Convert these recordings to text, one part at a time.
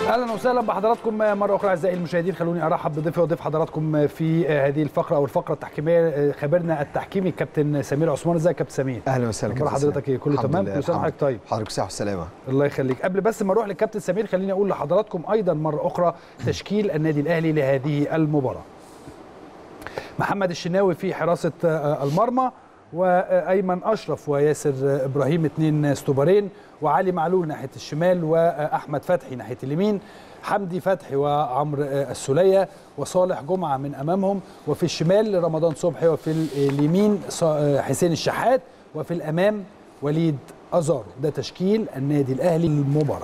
اهلا وسهلا بحضراتكم مره اخرى اعزائي المشاهدين خلوني ارحب بضيفي وضيف حضراتكم في هذه الفقره او الفقره التحكيميه خبيرنا التحكيمي الكابتن سمير عثمان ازيك يا كابتن سمير اهلا وسهلا اخبار حضرتك ايه كله تمام كل سنه وحضرتك طيب حضرتك صحه وسلامه الله يخليك قبل بس ما اروح للكابتن سمير خليني اقول لحضراتكم ايضا مره اخرى تشكيل النادي الاهلي لهذه المباراه محمد الشناوي في حراسه المرمى وايمن اشرف وياسر ابراهيم اثنين ستوبرين وعلي معلول ناحيه الشمال واحمد فتحي ناحيه اليمين حمدي فتحي وعمرو السوليه وصالح جمعه من امامهم وفي الشمال رمضان صبحي وفي اليمين حسين الشحات وفي الامام وليد ازارو ده تشكيل النادي الاهلي للمباراه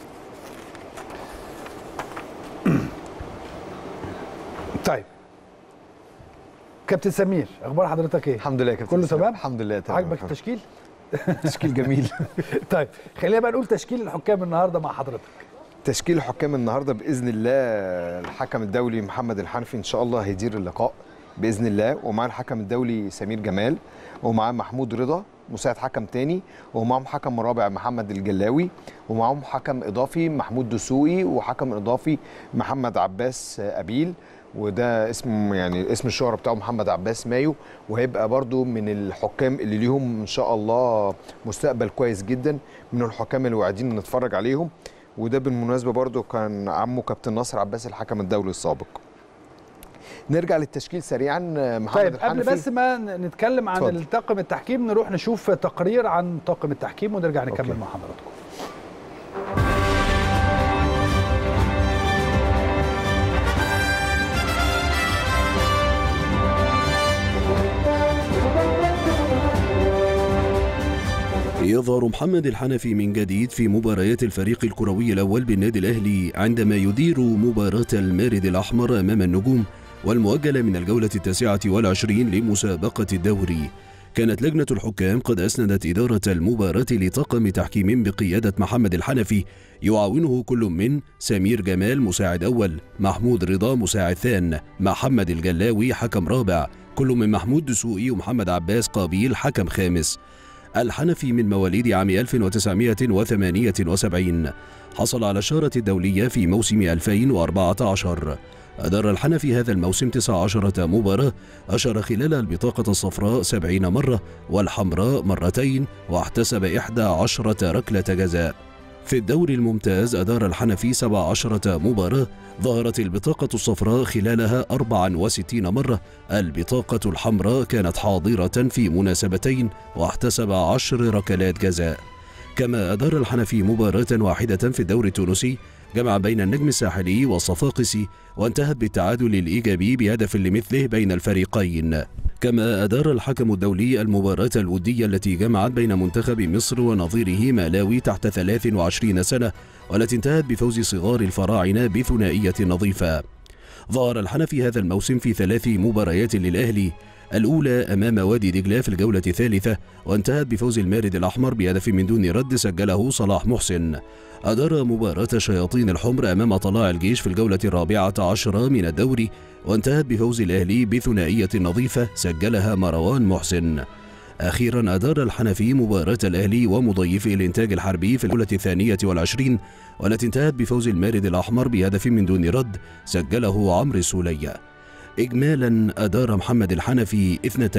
طيب كابتن سمير اخبار حضرتك ايه الحمد لله يا كابتن كله تمام الحمد لله تمام عاجبك التشكيل تشكيل جميل طيب خلينا بقى نقول تشكيل الحكام النهارده مع حضرتك تشكيل الحكام النهارده باذن الله الحكم الدولي محمد الحنفي ان شاء الله هيدير اللقاء باذن الله ومعاه الحكم الدولي سمير جمال ومعاه محمود رضا مساعد حكم تاني ومعاهم حكم رابع محمد الجلاوي ومعاهم حكم اضافي محمود دسوقي وحكم اضافي محمد عباس ابيل وده اسم يعني اسم الشهره بتاعه محمد عباس مايو وهيبقى برضو من الحكام اللي ليهم ان شاء الله مستقبل كويس جدا من الحكام اللي واعدين نتفرج عليهم وده بالمناسبه برضو كان عمه كابتن ناصر عباس الحكم الدولي السابق نرجع للتشكيل سريعا محمد طيب قبل بس ما نتكلم عن فضل. الطاقم التحكيم نروح نشوف تقرير عن طاقم التحكيم ونرجع نكمل أوكي. مع حضراتكم يظهر محمد الحنفي من جديد في مباريات الفريق الكروي الأول بالنادي الأهلي عندما يدير مباراة المارد الأحمر أمام النجوم والمؤجلة من الجولة التاسعة والعشرين لمسابقة الدوري كانت لجنة الحكام قد أسندت إدارة المباراة لطاقم تحكيم بقيادة محمد الحنفي يعاونه كل من سمير جمال مساعد أول محمود رضا مساعد ثان محمد الجلاوي حكم رابع كل من محمود دسوقي ومحمد عباس قابيل حكم خامس الحنفي من مواليد عام 1978 حصل على الشارة الدولية في موسم 2014 أدار الحنفي هذا الموسم 19 مباراة أشر خلال البطاقة الصفراء 70 مرة والحمراء مرتين واحتسب 11 ركلة جزاء في الدوري الممتاز أدار الحنفي 17 مباراة ظهرت البطاقة الصفراء خلالها 64 مرة البطاقة الحمراء كانت حاضرة في مناسبتين واحتسب 10 ركلات جزاء كما أدار الحنفي مباراة واحدة في الدوري التونسي جمع بين النجم الساحلي والصفاقسي وانتهت بالتعادل الإيجابي بهدف لمثله بين الفريقين كما أدار الحكم الدولي المباراة الودية التي جمعت بين منتخب مصر ونظيره مالاوي تحت 23 سنة والتي انتهت بفوز صغار الفراعنة بثنائية نظيفة ظهر الحنفي هذا الموسم في ثلاث مباريات للأهلي الأولى أمام وادي دجلة في الجولة الثالثة وانتهت بفوز المارد الأحمر بهدف من دون رد سجله صلاح محسن أدار مباراة شياطين الحمر أمام طلاع الجيش في الجولة الرابعة عشرة من الدوري وانتهت بفوز الأهلي بثنائية نظيفة سجلها مروان محسن أخيرا أدار الحنفي مباراة الأهلي ومضيفي الإنتاج الحربي في الجولة الثانية والعشرين والتي انتهت بفوز المارد الأحمر بهدف من دون رد سجله عمرو السولية إجمالا أدار محمد الحنفي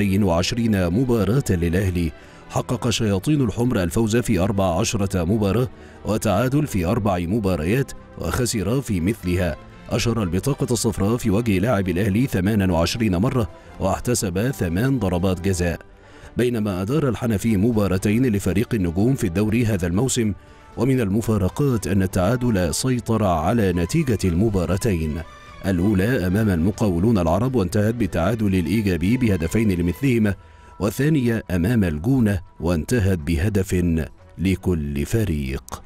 22 مباراة للأهلي حقق شياطين الحمر الفوز في 14 مباراة وتعادل في أربع مباريات وخسر في مثلها أشر البطاقة الصفراء في وجه لاعب الأهلي 28 مرة واحتسب ثمان ضربات جزاء بينما أدار الحنفي مباراتين لفريق النجوم في الدوري هذا الموسم ومن المفارقات أن التعادل سيطر على نتيجة المباراتين الأولى أمام المقاولون العرب وانتهت بالتعادل الإيجابي بهدفين لمثلهما والثانية أمام الجونة وانتهت بهدف لكل فريق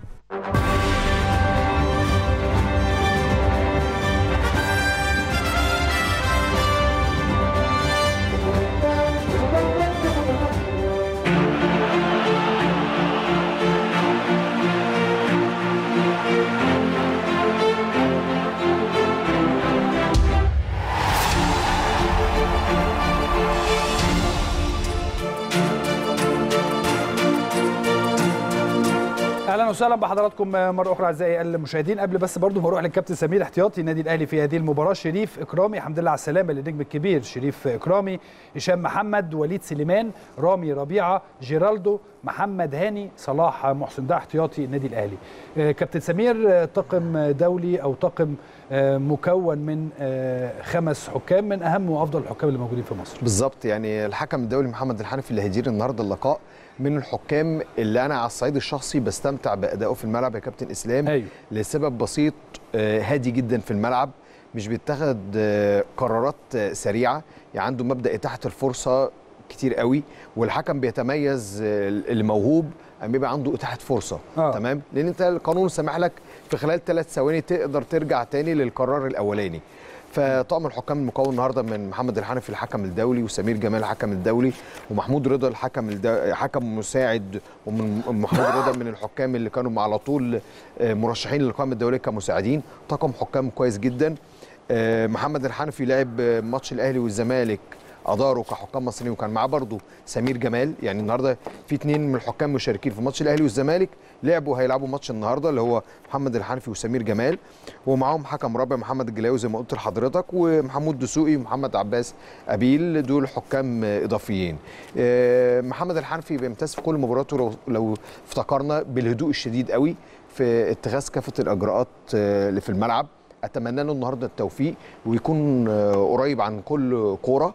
اهلا وسهلا بحضراتكم مره اخرى اعزائي المشاهدين قبل بس برضو ما اروح للكابتن سمير احتياطي النادي الاهلي في هذه المباراه شريف اكرامي الحمد لله على السلامه للنجم الكبير شريف اكرامي هشام محمد وليد سليمان رامي ربيعه جيرالدو محمد هاني صلاح محسن ده احتياطي النادي الاهلي آه، كابتن سمير آه، طاقم دولي او طاقم آه، مكون من آه، خمس حكام من اهم وافضل الحكام اللي موجودين في مصر بالظبط يعني الحكم الدولي محمد الحنفي اللي هيدير النهارده اللقاء من الحكام اللي انا على الصعيد الشخصي بستمتع بادائه في الملعب يا كابتن اسلام ايوه لسبب بسيط آه، هادي جدا في الملعب مش بيتخذ آه، قرارات آه، سريعه يعني عنده مبدا اتاحه الفرصه كتير قوي والحكم بيتميز آه، الموهوب اما بيبقى عنده اتاحه فرصه آه. تمام لان انت القانون سامح لك في خلال ثلاث ثواني تقدر ترجع تاني للقرار الاولاني فطاقم الحكام المكون النهارده من محمد الحنفي الحكم الدولي وسمير جمال الحكم الدولي ومحمود رضا الحكم الدو... حكم مساعد ومن محمود رضا من الحكام اللي كانوا على طول آه، مرشحين للقائمه الدوليه كمساعدين طاقم حكام كويس جدا آه، محمد الحنفي لعب آه، ماتش الاهلي والزمالك اداروا كحكام مصريين وكان معاه برضه سمير جمال يعني النهارده في اثنين من الحكام مشاركين في ماتش الاهلي والزمالك لعبوا هيلعبوا ماتش النهارده اللي هو محمد الحنفي وسمير جمال ومعاهم حكم رابع محمد الجلاوي زي ما قلت لحضرتك ومحمود دسوقي ومحمد عباس ابيل دول حكام اضافيين آه، محمد الحنفي بيمتاز في كل مباراته لو, لو افتكرنا بالهدوء الشديد قوي في اتخاذ كافه الاجراءات آه، اللي في الملعب اتمنى له النهارده التوفيق ويكون آه، قريب عن كل كوره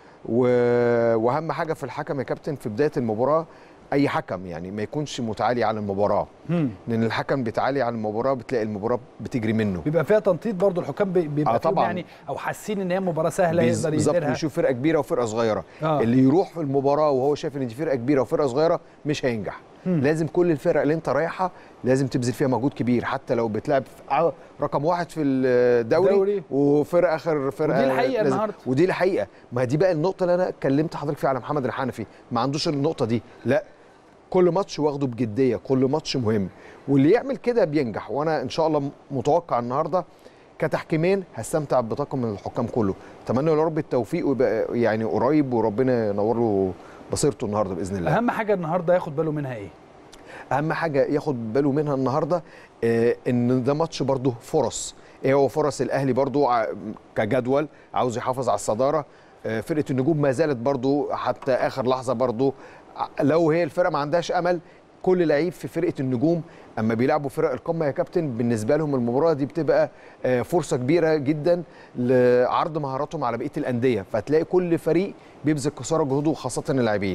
و- واهم حاجه في الحكم يا كابتن في بدايه المباراه اي حكم يعني ما يكونش متعالي على المباراه مم. لان الحكم بيتعالي على المباراه بتلاقي المباراه بتجري منه بيبقى فيها تنطيط برضو الحكام بي- بيبقى آه فيهم طبعاً. يعني او حاسين ان هي مباراه سهله بيز- يقدر بالظبط يديرها بيشوف فرقه كبيره وفرقه صغيره آه. اللي يروح في المباراه وهو شايف ان دي فرقه كبيره وفرقه صغيره مش هينجح مم. لازم كل الفرق اللي انت رايحها لازم تبذل فيها مجهود كبير حتى لو بتلعب في ع- رقم واحد في الدوري دوري. وفرقه اخر فرقه ودي الحقيقة لازم- النهاردة. ودي الحقيقه ما دي بقى النقطه اللي انا كلمت حضرتك فيها على محمد الحنفي ما عندوش النقطه دي لا كل ماتش واخده بجديه كل ماتش مهم واللي يعمل كده بينجح وانا ان شاء الله متوقع النهارده كتحكيمين هستمتع بطاقم من الحكام كله اتمنى يا رب التوفيق ويبقى يعني قريب وربنا ينور له بصيرته النهارده باذن الله اهم حاجه النهارده ياخد باله منها ايه اهم حاجه ياخد باله منها النهارده آه، ان ده ماتش برضه فرص ايه هو فرص الاهلي برضه ع- كجدول عاوز يحافظ على الصداره آه، فرقه النجوم ما زالت برضه حتى اخر لحظه برضه ع- لو هي الفرقه ما عندهاش امل كل لعيب في فرقه النجوم اما بيلعبوا فرق القمه يا كابتن بالنسبه لهم المباراه دي بتبقى آه، فرصه كبيره جدا لعرض مهاراتهم على بقيه الانديه فتلاقي كل فريق بيبذل قصارى جهوده وخاصه اللاعبين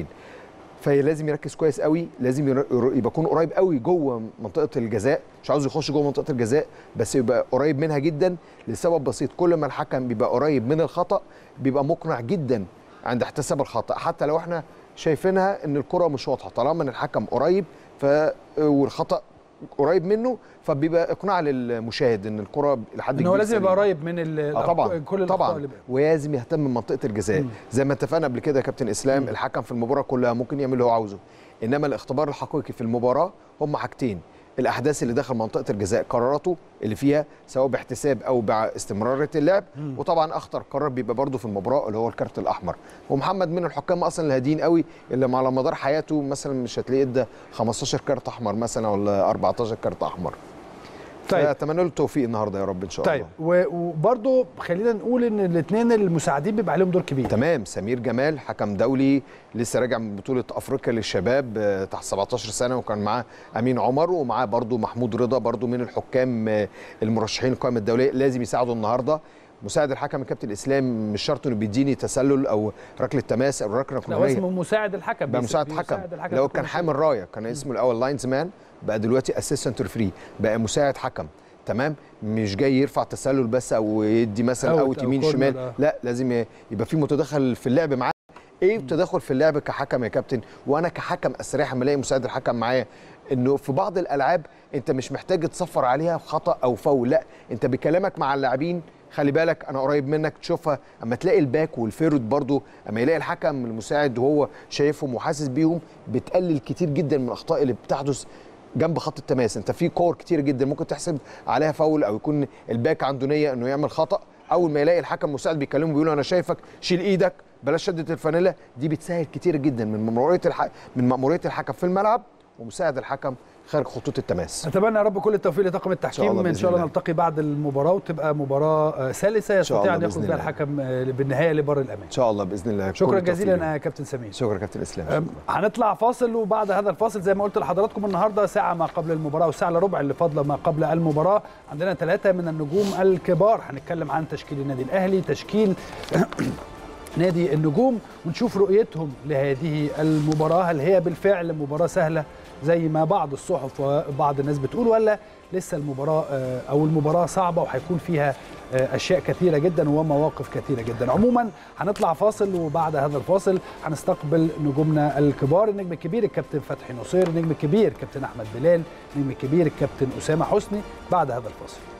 فلازم يركز كويس قوي لازم ير- ير- يبقى يكون قريب قوي جوه منطقه الجزاء مش عاوز يخش جوه منطقه الجزاء بس يبقى قريب منها جدا لسبب بسيط كل ما الحكم بيبقى قريب من الخطا بيبقى مقنع جدا عند احتساب الخطا حتى لو احنا شايفينها ان الكره مش واضحه طالما ان الحكم قريب ف والخطا قريب منه فبيبقى اقناع للمشاهد ان الكره لحد ان هو كبير لازم يبقى سليمة. قريب من ال- اه طبعا كل الأخطاء طبعا اللي بقى. ولازم يهتم بمنطقه الجزاء مم. زي ما اتفقنا قبل كده يا كابتن اسلام مم. الحكم في المباراه كلها ممكن يعمل اللي هو عاوزه انما الاختبار الحقيقي في المباراه هم حاجتين الاحداث اللي داخل منطقه الجزاء قراراته اللي فيها سواء باحتساب او باستمراريه اللعب مم. وطبعا اخطر قرار بيبقى برده في المباراه اللي هو الكارت الاحمر ومحمد من الحكام اصلا الهاديين قوي اللي على مدار حياته مثلا مش هتلاقيه ادى 15 كارت احمر مثلا ولا 14 كارت احمر طيب. فاتمنى له التوفيق النهارده يا رب ان شاء طيب الله و- وبرضه خلينا نقول ان الاثنين المساعدين بيبقى عليهم دور كبير تمام سمير جمال حكم دولي لسه راجع من بطوله افريقيا للشباب آه، تحت 17 سنه وكان معاه امين عمر ومعاه برضو محمود رضا برضو من الحكام آه، المرشحين للقائمه الدوليه لازم يساعدوا النهارده مساعد الحكم الكابتن الاسلام مش شرط انه بيديني تسلل او ركله تماس او ركله لا هو ركنيه اسمه مساعد الحكم بقى بيس- مساعد حكم بيساعد الحكم لو في كان كل حامل رايه كان اسمه الاول لاينز مان بقى دلوقتي اسيستنت فري بقى مساعد حكم تمام مش جاي يرفع تسلل بس او يدي مثلا أوت اوت أو يمين كورنر، شمال آه. لا لازم ي- يبقى في متدخل في اللعب معاه ايه التدخل في اللعب كحكم يا كابتن وانا كحكم استريح لما الاقي مساعد الحكم معايا انه في بعض الالعاب انت مش محتاج تصفر عليها خطا او فاول لا انت بكلامك مع اللاعبين خلي بالك انا قريب منك تشوفها اما تلاقي الباك والفيرود برضو اما يلاقي الحكم المساعد وهو شايفهم وحاسس بيهم بتقلل كتير جدا من الاخطاء اللي بتحدث جنب خط التماس انت في كور كتير جدا ممكن تحسب عليها فاول او يكون الباك عنده نيه انه يعمل خطا اول ما يلاقي الحكم المساعد بيكلمه بيقول له انا شايفك شيل ايدك بلاش شده الفانيلا دي بتسهل كتير جدا من مأموريه الح... من مأموريه الحكم في الملعب ومساعد الحكم خارج خطوط التماس اتمنى يا رب كل التوفيق لطاقم التحكيم الله ان بإذن شاء الله الله. نلتقي بعد المباراه وتبقى مباراه آه، سلسه شاء يستطيع الله ان يخرج بإذن بها الله. الحكم آه، بالنهايه لبر الامان ان شاء الله باذن الله شكرا كل التوفيق جزيلا لهم. يا كابتن سمير شكرا كابتن اسلام أم، هنطلع فاصل وبعد هذا الفاصل زي ما قلت لحضراتكم النهارده ساعه ما قبل المباراه وساعه الا ربع اللي فاضله ما قبل المباراه عندنا ثلاثه من النجوم الكبار هنتكلم عن تشكيل النادي الاهلي تشكيل نادي النجوم ونشوف رؤيتهم لهذه المباراه هل هي بالفعل مباراه سهله زي ما بعض الصحف وبعض الناس بتقول ولا لسه المباراه آه، او المباراه صعبه وهيكون فيها آه، اشياء كثيره جدا ومواقف كثيره جدا عموما هنطلع فاصل وبعد هذا الفاصل هنستقبل نجومنا الكبار النجم الكبير الكابتن فتحي نصير النجم الكبير كابتن احمد بلال النجم الكبير الكابتن اسامه حسني بعد هذا الفاصل